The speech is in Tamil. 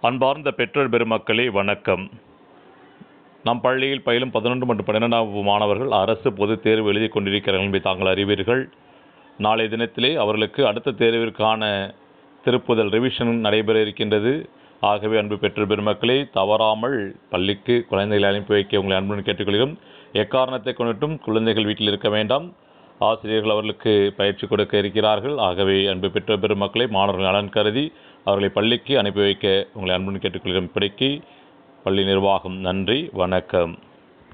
அன்பார்ந்த பெற்றோர் பெருமக்களே வணக்கம் நம் பள்ளியில் பயிலும் பதினொன்று மற்றும் பன்னிரெண்டாம் வகுப்பு மாணவர்கள் அரசு பொதுத் தேர்வு எழுதி கொண்டிருக்கிறார்கள் என்பதை தாங்கள் அறிவீர்கள் நாளைய தினத்திலே அவர்களுக்கு அடுத்த தேர்விற்கான திருப்புதல் ரிவிஷன் நடைபெற இருக்கின்றது ஆகவே அன்பு பெற்றோர் பெருமக்களே தவறாமல் பள்ளிக்கு குழந்தைகளை அனுப்பி வைக்க உங்களை அன்புடன் கேட்டுக்கொள்கிறோம் எக்காரணத்தை கொண்டுட்டும் குழந்தைகள் வீட்டில் இருக்க வேண்டாம் ஆசிரியர்கள் அவர்களுக்கு பயிற்சி கொடுக்க இருக்கிறார்கள் ஆகவே அன்பு பெற்றோர் பெருமக்களை மாணவர்கள் நலன் கருதி அவர்களை பள்ளிக்கு அனுப்பி வைக்க உங்களை அன்புடன் கேட்டுக்கொள்கிறோம் இப்படிக்கு பள்ளி நிர்வாகம் நன்றி வணக்கம்